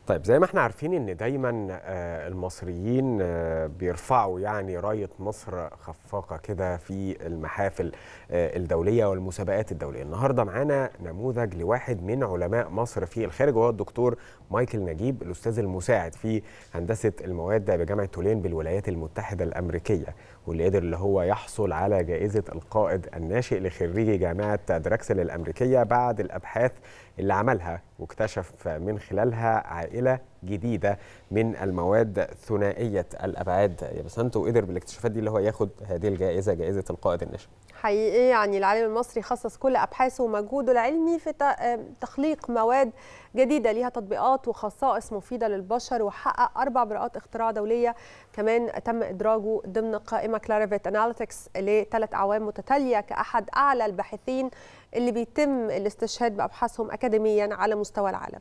طيب زي ما احنا عارفين ان دايما آه، المصريين آه، بيرفعوا يعني رايه مصر خفاقه كده في المحافل آه، الدوليه والمسابقات الدوليه النهارده معانا نموذج لواحد من علماء مصر في الخارج وهو الدكتور مايكل نجيب الاستاذ المساعد في هندسه المواد بجامعه تولين بالولايات المتحده الامريكيه واللي قدر اللي هو يحصل على جائزه القائد الناشئ لخريجي جامعه دراكسل الامريكيه بعد الابحاث اللي عملها واكتشف من خلالها عائله جديده من المواد ثنائيه الابعاد يا بسنت وقدر بالاكتشافات دي اللي هو ياخد هذه الجائزه جائزه القائد الناشئ حقيقي يعني العالم المصري خصص كل ابحاثه ومجهوده العلمي في تخليق مواد جديده ليها تطبيقات وخصائص مفيده للبشر وحقق اربع براءات اختراع دوليه كمان تم ادراجه ضمن قائمه كلاريفيت اناليتكس لثلاث اعوام متتاليه كاحد اعلى الباحثين اللي بيتم الاستشهاد بابحاثهم اكاديميا على مستوى العالم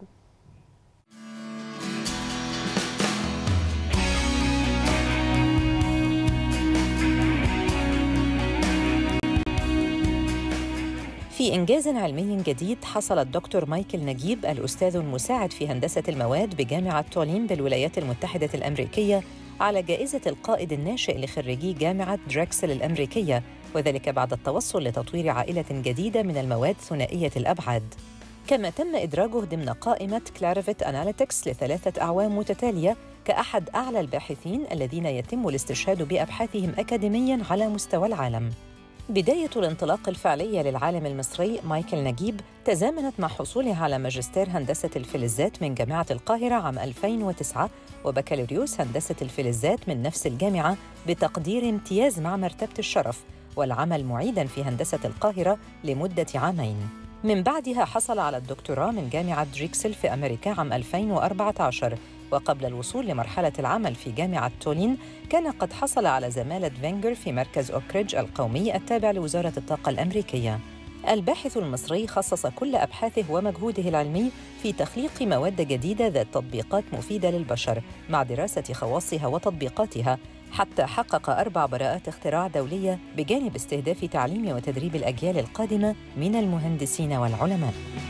في إنجاز علمي جديد حصل الدكتور مايكل نجيب الأستاذ المساعد في هندسة المواد بجامعة تولين بالولايات المتحدة الأمريكية على جائزة القائد الناشئ لخريجي جامعة دراكسل الأمريكية وذلك بعد التوصل لتطوير عائلة جديدة من المواد ثنائية الأبعاد كما تم إدراجه ضمن قائمة كلاريفيت أناليتكس لثلاثة أعوام متتالية كأحد أعلى الباحثين الذين يتم الاستشهاد بأبحاثهم أكاديمياً على مستوى العالم بداية الانطلاق الفعلية للعالم المصري مايكل نجيب تزامنت مع حصوله على ماجستير هندسة الفلزات من جامعة القاهرة عام 2009 وبكالوريوس هندسة الفلزات من نفس الجامعة بتقدير امتياز مع مرتبة الشرف والعمل معيداً في هندسة القاهرة لمدة عامين من بعدها حصل على الدكتوراه من جامعة دريكسل في أمريكا عام 2014 وقبل الوصول لمرحلة العمل في جامعة تولين كان قد حصل على زمالة فينجر في مركز أوكريدج القومي التابع لوزارة الطاقة الأمريكية الباحث المصري خصص كل أبحاثه ومجهوده العلمي في تخليق مواد جديدة ذات تطبيقات مفيدة للبشر مع دراسة خواصها وتطبيقاتها حتى حقق أربع براءات اختراع دولية بجانب استهداف تعليم وتدريب الأجيال القادمة من المهندسين والعلماء.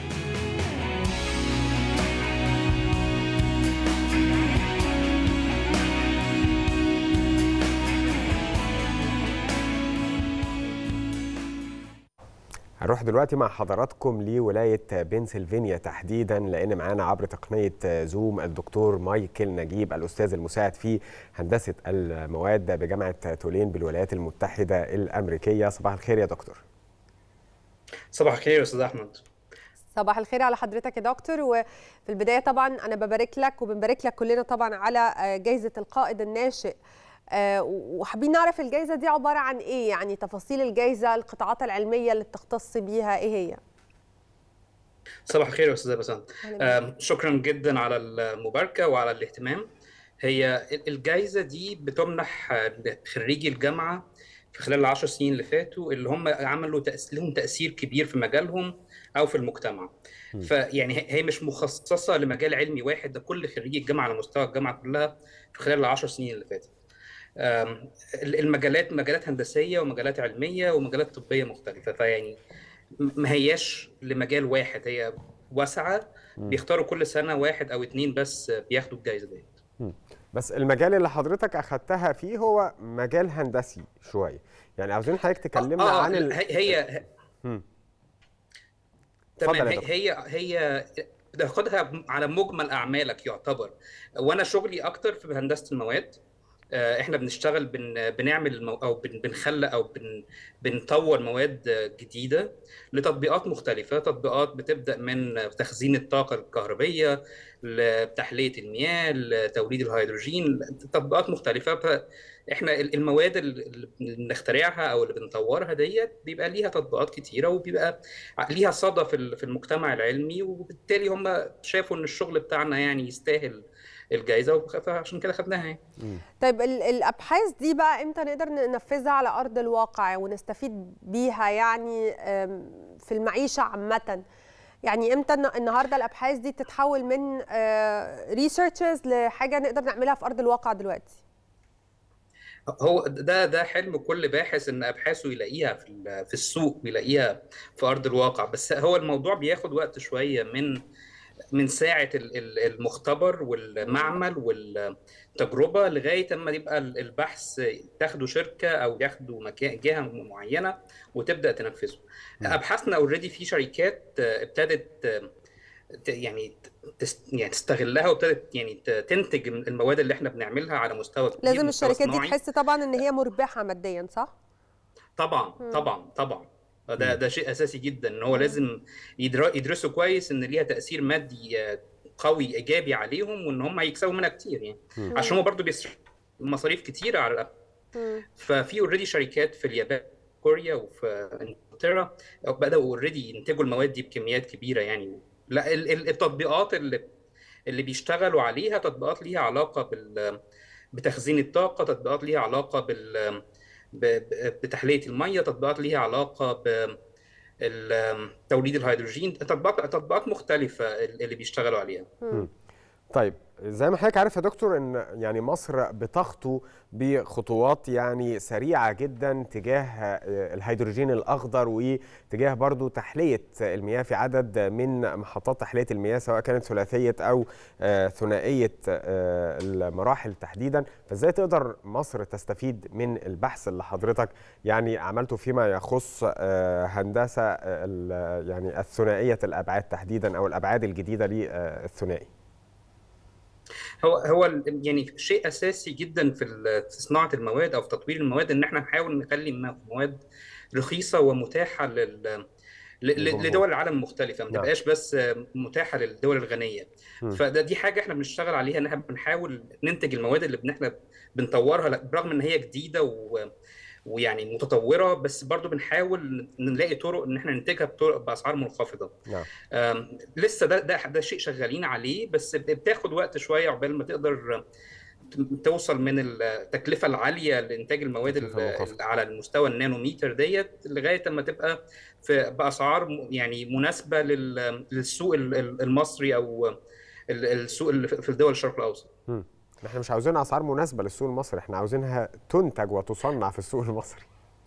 هنروح دلوقتي مع حضراتكم لولايه بنسلفانيا تحديدا لان معانا عبر تقنيه زوم الدكتور مايكل نجيب الاستاذ المساعد في هندسه المواد بجامعه تولين بالولايات المتحده الامريكيه صباح الخير يا دكتور صباح الخير يا استاذ احمد صباح الخير على حضرتك يا دكتور وفي البدايه طبعا انا ببارك لك وبنبارك لك كلنا طبعا على جائزه القائد الناشئ أه وحابين نعرف الجائزة دي عبارة عن إيه يعني تفاصيل الجائزة القطاعات العلمية اللي بتختص بيها إيه هي صباح الخير يا أستاذة بسنت أه شكرا جدا على المباركة وعلى الاهتمام هي الجائزة دي بتمنح خريجي الجامعة في خلال العشر سنين اللي فاتوا اللي هم عملوا لهم تأثير كبير في مجالهم أو في المجتمع فيعني هي مش مخصصة لمجال علمي واحد ده كل خريجي الجامعة على مستوى الجامعة كلها في خلال العشر سنين اللي فاتت المجالات مجالات هندسيه ومجالات علميه ومجالات طبيه مختلفه فيعني ما هياش لمجال واحد هي واسعه بيختاروا كل سنه واحد او اتنين بس بياخدوا الجائزه ديت بس المجال اللي حضرتك اخذتها فيه هو مجال هندسي شويه يعني عاوزين حضرتك تكلمنا آه عن ال... هي هي تمام هي هي هي تاخدها على مجمل اعمالك يعتبر وانا شغلي اكتر في هندسه المواد احنا بنشتغل بن بنعمل المو... او بن بنخلق او بن بنطور مواد جديده لتطبيقات مختلفه تطبيقات بتبدا من تخزين الطاقه الكهربيه لتحليه المياه لتوليد الهيدروجين تطبيقات مختلفه فاحنا المواد اللي بنخترعها او اللي بنطورها ديت بيبقى ليها تطبيقات كتيره وبيبقى ليها صدى في المجتمع العلمي وبالتالي هم شافوا ان الشغل بتاعنا يعني يستاهل الجائزه فعشان كده خدناها يعني. طيب الابحاث دي بقى امتى نقدر ننفذها على ارض الواقع ونستفيد بيها يعني في المعيشه عامه يعني امتى النهارده الابحاث دي تتحول من ريسيرشز لحاجه نقدر نعملها في ارض الواقع دلوقتي هو ده ده حلم كل باحث ان ابحاثه يلاقيها في في السوق ويلاقيها في ارض الواقع بس هو الموضوع بياخد وقت شويه من من ساعه المختبر والمعمل والتجربه لغايه اما يبقى البحث تاخده شركه او ياخده مكان جهه معينه وتبدا تنفذه ابحاثنا اوريدي في شركات ابتدت يعني يعني تستغلها وابتدت يعني تنتج المواد اللي احنا بنعملها على مستوى كبير لازم الشركات دي تحس طبعا ان هي مربحه ماديا صح؟ طبعا طبعا طبعا ده ده شيء اساسي جدا ان هو لازم يدرسوا كويس ان ليها تاثير مادي قوي ايجابي عليهم وان هم هيكسبوا منها كتير يعني مم. عشان هم برضه بيصرفوا مصاريف كتيره على الأب. ففي اوريدي شركات في اليابان كوريا وفي انجلترا بداوا اوريدي ينتجوا المواد دي بكميات كبيره يعني لا التطبيقات اللي اللي بيشتغلوا عليها تطبيقات ليها علاقه بال بتخزين الطاقه تطبيقات ليها علاقه بال بتحليه الميه تطبيقات ليها علاقه ب توليد الهيدروجين تطبيقات تطبيقات مختلفه اللي بيشتغلوا عليها طيب زي ما حضرتك عارف يا دكتور ان يعني مصر بتخطو بخطوات يعني سريعه جدا تجاه الهيدروجين الاخضر وتجاه برضو تحليه المياه في عدد من محطات تحليه المياه سواء كانت ثلاثيه او ثنائيه المراحل تحديدا فازاي تقدر مصر تستفيد من البحث اللي حضرتك يعني عملته فيما يخص هندسه يعني الثنائيه الابعاد تحديدا او الابعاد الجديده للثنائي هو هو يعني شيء اساسي جدا في صناعه المواد او في تطوير المواد ان احنا نحاول نخلي المواد رخيصه ومتاحه لل لدول العالم مختلفه ما تبقاش بس متاحه للدول الغنيه فده دي حاجه احنا بنشتغل عليها ان احنا بنحاول ننتج المواد اللي احنا بنطورها برغم ان هي جديده و ويعني متطوره بس برضو بنحاول نلاقي طرق ان احنا ننتجها بطرق باسعار منخفضه. نعم. لسه ده ده ده شيء شغالين عليه بس بتاخد وقت شويه عقبال ما تقدر توصل من التكلفه العاليه لانتاج المواد على المستوى النانوميتر ديت لغايه اما تبقى في باسعار يعني مناسبه للسوق المصري او السوق اللي في الدول الشرق الاوسط. م. احنا مش عاوزين اسعار مناسبه للسوق المصري احنا عاوزينها تنتج وتصنع في السوق المصري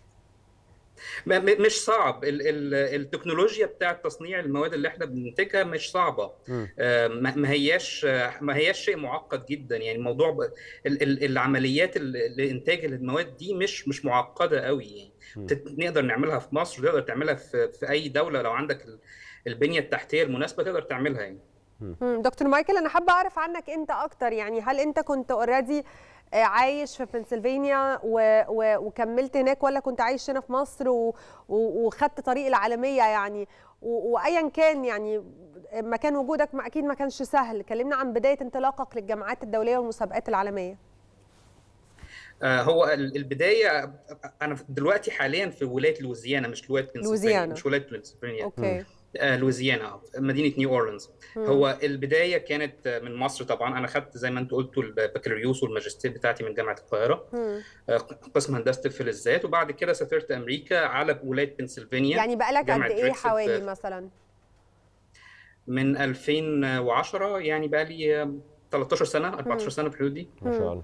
مش صعب التكنولوجيا بتاعه تصنيع المواد اللي احنا بننتجها مش صعبه ما هياش ما هياش شيء معقد جدا يعني الموضوع العمليات لانتاج المواد دي مش مش معقده قوي يعني نقدر نعملها في مصر تقدر تعملها في, في اي دوله لو عندك البنيه التحتيه المناسبه تقدر تعملها يعني دكتور مايكل انا حابه اعرف عنك انت اكتر يعني هل انت كنت اوريدي عايش في بنسلفانيا و... و... وكملت هناك ولا كنت عايش هنا في مصر و... وخدت طريق العالميه يعني و... وايا كان يعني مكان وجودك ما اكيد ما كانش سهل كلمنا عن بدايه انطلاقك للجامعات الدوليه والمسابقات العالميه هو البدايه انا دلوقتي حاليا في ولايه لويزيانا مش ولايه لويزيانا مش ولايه بنسلفانيا اوكي لويزيانا مدينه نيو اورلينز هو البدايه كانت من مصر طبعا انا خدت زي ما انت قلتوا البكالوريوس والماجستير بتاعتي من جامعه القاهره قسم هندسه الفلزات وبعد كده سافرت امريكا على ولايه بنسلفانيا يعني بقالك قد ايه حوالي مثلا من 2010 يعني بقى لي 13 سنه 14 سنه في الحدود دي ما شاء الله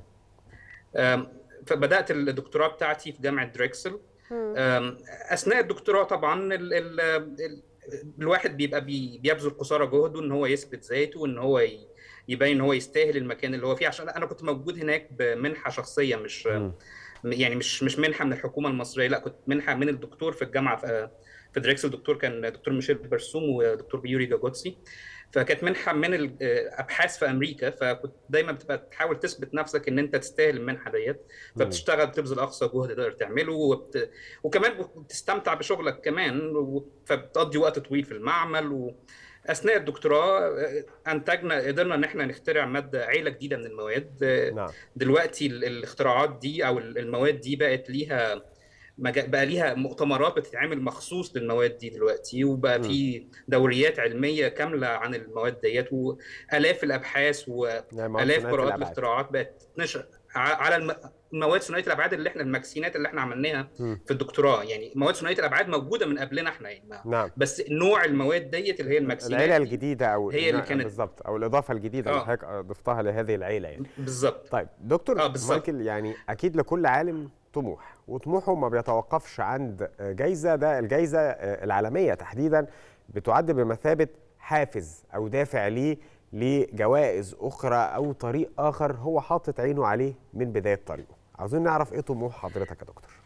فبدات الدكتوراه بتاعتي في جامعه دريكسل اثناء الدكتوراه طبعا ال ال الواحد بيبقى بي بيبذل قصارى جهده ان هو يثبت ذاته ان هو يبين ان هو يستاهل المكان اللي هو فيه عشان انا كنت موجود هناك بمنحه شخصيه مش م. يعني مش مش منحه من الحكومه المصريه لا كنت منحه من الدكتور في الجامعه في, في دريكسل الدكتور كان دكتور ميشيل برسوم ودكتور بيوري جاجوتسي فكانت منحه من الابحاث في امريكا فكنت دايما بتبقى تحاول تثبت نفسك ان انت تستاهل المنحه ديت فبتشتغل بتبذل اقصى جهد تقدر تعمله وبت... وكمان بتستمتع بشغلك كمان فبتقضي وقت طويل في المعمل و... اثناء الدكتوراه انتجنا قدرنا ان احنا نخترع ماده عيله جديده من المواد نعم. دلوقتي الاختراعات دي او المواد دي بقت ليها بقى ليها مؤتمرات بتتعمل مخصوص للمواد دي دلوقتي وبقى في دوريات علميه كامله عن المواد ديت والاف الابحاث والاف براءات الاختراعات بقت تنشر على المواد ثنائيه الابعاد اللي احنا الماكسينات اللي احنا عملناها في الضكتوراه يعني مواد ثنائيه الابعاد موجوده من قبلنا احنا يعني نعم. بس نوع المواد ديت اللي هي الماكسينات العيله الجديده او هي اللي كانت بالظبط او الاضافه الجديده اللي حضرتك ضفتها لهذه العيله يعني بالظبط طيب دكتور آه مايكل يعني اكيد لكل عالم طموح وطموحه ما بيتوقفش عند جايزه ده الجايزه العالميه تحديدا بتعد بمثابه حافز او دافع ليه لجوائز اخرى او طريق اخر هو حاطط عينه عليه من بدايه طريقه عاوزين نعرف ايه طموح حضرتك يا دكتور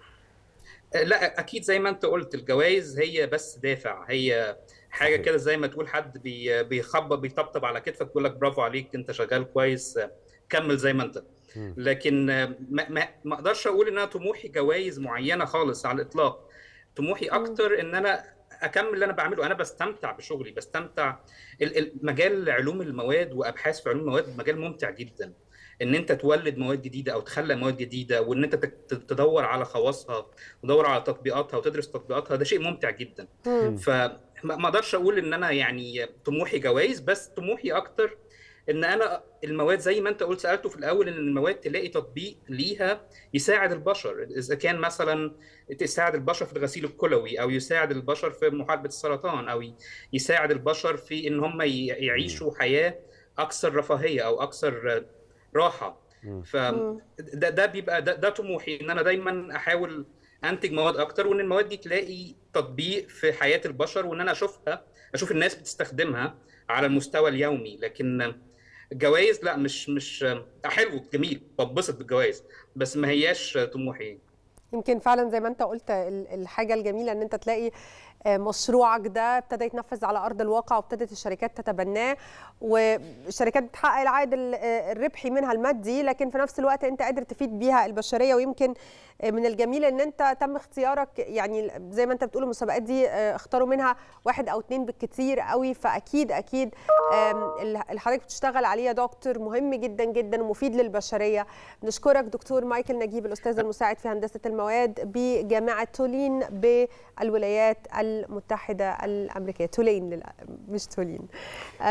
لا اكيد زي ما انت قلت الجوائز هي بس دافع هي حاجه كده زي ما تقول حد بي بيخبط بيطبطب على كتفك بيقول لك برافو عليك انت شغال كويس كمل زي ما انت لكن ما, ما, ما اقدرش اقول ان انا طموحي جوائز معينه خالص على الاطلاق طموحي اكتر ان انا اكمل اللي انا بعمله انا بستمتع بشغلي بستمتع مجال علوم المواد وابحاث في علوم المواد مجال ممتع جدا ان انت تولد مواد جديده او تخلق مواد جديده وان انت تدور على خواصها وتدور على تطبيقاتها وتدرس تطبيقاتها ده شيء ممتع جدا فما اقدرش اقول ان انا يعني طموحي جوائز بس طموحي اكتر ان انا المواد زي ما انت قلت سالته في الاول ان المواد تلاقي تطبيق ليها يساعد البشر اذا كان مثلا تساعد البشر في الغسيل الكلوي او يساعد البشر في محاربه السرطان او يساعد البشر في ان هم يعيشوا حياه اكثر رفاهيه او اكثر راحه فده ده بيبقى ده, ده طموحي ان انا دايما احاول انتج مواد اكتر وان المواد دي تلاقي تطبيق في حياه البشر وان انا اشوفها اشوف الناس بتستخدمها على المستوى اليومي لكن الجوائز لا مش مش حلو جميل بتبسط بالجوائز بس ما هياش طموحي يمكن فعلا زي ما انت قلت الحاجه الجميله ان انت تلاقي مشروعك ده ابتدى يتنفذ على ارض الواقع وابتدت الشركات تتبناه والشركات بتحقق العائد الربحي منها المادي لكن في نفس الوقت انت قادر تفيد بيها البشريه ويمكن من الجميل ان انت تم اختيارك يعني زي ما انت بتقول المسابقات دي اختاروا منها واحد او اتنين بالكثير قوي فاكيد اكيد اللي حضرتك بتشتغل عليه يا دكتور مهم جدا جدا ومفيد للبشريه نشكرك دكتور مايكل نجيب الاستاذ المساعد في هندسه المواد بجامعه تولين بالولايات المتحده الامريكيه تولين مش تولين